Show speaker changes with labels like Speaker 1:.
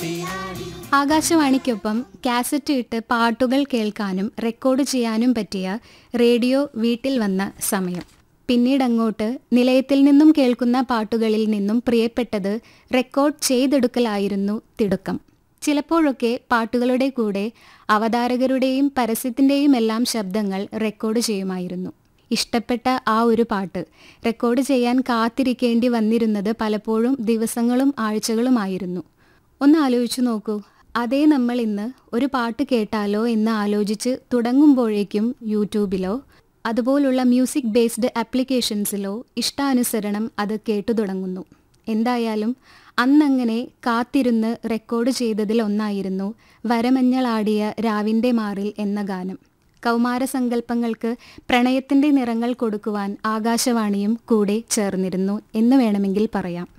Speaker 1: ആകാശവാണിക്കൊപ്പം cassette ഇട്ട് പാട്ടുകൾ കേൾക്കാനും റെക്കോർഡ് ചെയ്യാനും പറ്റിയ റേഡിയോ വീട്ടിൽ വന്ന സമയം പിന്നീടങ്ങോട്ട് നിലയത്തിൽ നിന്നും കേൾക്കുന്ന പാട്ടുകളിൽ നിന്നും പ്രിയപ്പെട്ടത് റെക്കോർഡ് ചെയ്തെടുക്കലായിരുന്നു തിടുക്കം ചിലപ്പോഴൊക്കെ പാട്ടുകളുടെ കൂടെ അവതാരകരുടെയും പരസ്യത്തിൻ്റെയും എല്ലാം ശബ്ദങ്ങൾ റെക്കോർഡ് ചെയ്യുമായിരുന്നു ഇഷ്ടപ്പെട്ട ആ ഒരു പാട്ട് റെക്കോർഡ് ചെയ്യാൻ കാത്തിരിക്കേണ്ടി വന്നിരുന്നത് പലപ്പോഴും ദിവസങ്ങളും ആഴ്ചകളുമായിരുന്നു ഒന്ന് ആലോചിച്ചു നോക്കൂ അതേ നമ്മൾ ഇന്ന് ഒരു പാട്ട് കേട്ടാലോ എന്ന് ആലോചിച്ച് തുടങ്ങുമ്പോഴേക്കും യൂട്യൂബിലോ അതുപോലുള്ള മ്യൂസിക് ബേസ്ഡ് ആപ്ലിക്കേഷൻസിലോ ഇഷ്ടാനുസരണം അത് കേട്ടു തുടങ്ങുന്നു എന്തായാലും അന്നങ്ങനെ കാത്തിരുന്ന് റെക്കോർഡ് ചെയ്തതിൽ ഒന്നായിരുന്നു വരമഞ്ഞളാടിയ രാവിൻ്റെ മാറിൽ എന്ന ഗാനം കൗമാരസങ്കല്പങ്ങൾക്ക് പ്രണയത്തിൻ്റെ നിറങ്ങൾ കൊടുക്കുവാൻ ആകാശവാണിയും കൂടെ ചേർന്നിരുന്നു എന്ന് വേണമെങ്കിൽ പറയാം